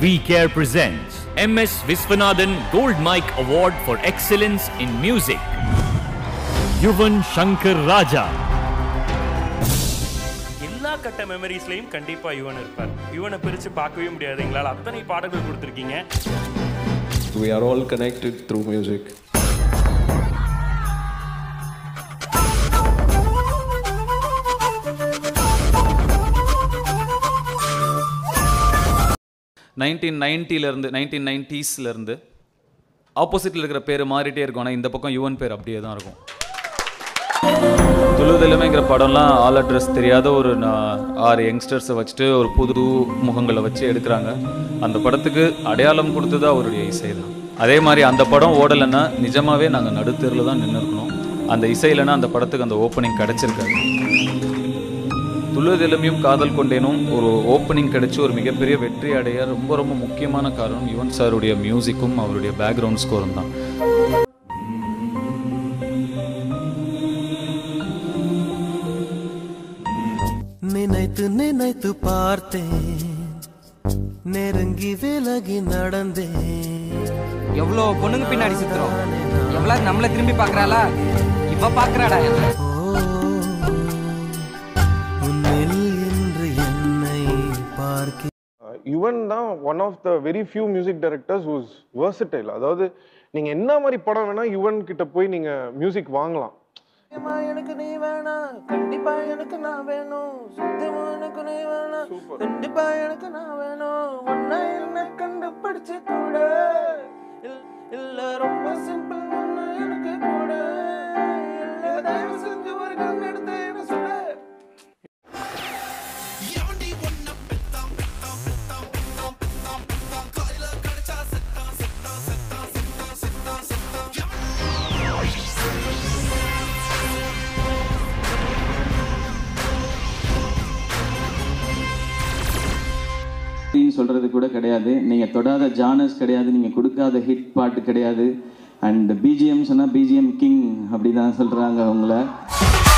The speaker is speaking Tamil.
We Care presents MS Viswanathan Gold Mic Award for Excellence in Music. Yuvan Shankar Raja. எல்லா கட்ட மெமரிஸ்லையும் கண்டிப்பா யுவன் இருப்பார் யுவனை பிரிச்சு பார்க்கவே முடியாது எங்களால் அத்தனை பாடல்கள் கொடுத்துருக்கீங்க We are all connected through music. Nineteen நைன்ட்டிலேருந்து நைன்டீன் நைன்ட்டீஸ்லேருந்து ஆப்போசிட்டில் இருக்கிற பேர் மாறிட்டே இருக்கும் ஆனால் இந்த பக்கம் யுவன் பேர் அப்படியே தான் இருக்கும் துளுதெலுமைங்கிற படம்லாம் ஆல் அட்ரஸ் தெரியாத ஒரு நா- ஆறு யங்ஸ்டர்ஸை வச்சுட்டு ஒரு புது முகங்களை வச்சு எடுக்கிறாங்க அந்த படத்துக்கு அடையாளம் கொடுத்தது அவருடைய இசை தான் அதே மாதிரி அந்த படம் ஓடலைன்னா நிஜமாவே நாங்கள் நடுத்தெருவில் தான் நின்று இருக்கணும் அந்த இசை இல்லைன்னா அந்த படத்துக்கு அந்த ஓப்பனிங் கிடச்சிருக்காது துளுதெலுமையும் காதல் கொண்டேனும் ஒரு ஓப்பனிங் கிடைச்சு ஒரு மிகப்பெரிய வெற்றி அடைய ரொம்ப ரொம்ப முக்கியமான காரணம் யுவன் சாருடைய மியூசிக்கும் அவருடைய பேக்ரவுண்ட் ஸ்கோரும் தான் நினைத்து நினைத்து பார்த்தேன் நெருங்கி விலகி நடந்தேன் எவ்வளோ பொண்ணுங்க பின்னாடி சுத்துறோம் எவ்வளோ நம்மள திரும்பி பார்க்கறாளா இவ பார்க்கறாடா என்ன ஓ உன்னில் என்று என்னை பார்க்க யுவன் தான் one of the very few music directors who's versatile அதாவது நீங்க என்ன மாதிரி படம் வேணா யுவன் கிட்ட போய் நீங்க மியூசிக் வாங்கலாம் சுத்தமா எனக்கு நீ வேணாம் கண்டிப்பா எனக்கு நான் வேணும் சுத்தமா எனக்கு நீ வேணாம் கண்டிப்பா எனக்கு நான் வேணும் உன்னை என்ன கண்டுபிடிச்சு கூட இல்ல- இல்ல ரொம்ப சிம்பிள் ஒண்ணு எனக்கு கூட இல்ல தயவு செஞ்சு ஒரு கண் எடுத்து என்ன சொல்ல அப்படின்னு சொல்றது கூட கிடையாது நீங்க தொடாத ஜானர்ஸ் கிடையாது நீங்க கொடுக்காத ஹிட் பாட்டு கிடையாது அண்ட் பிஜிஎம் சொன்னா பிஜிஎம் கிங் அப்படிதான் சொல்றாங்க அவங்கள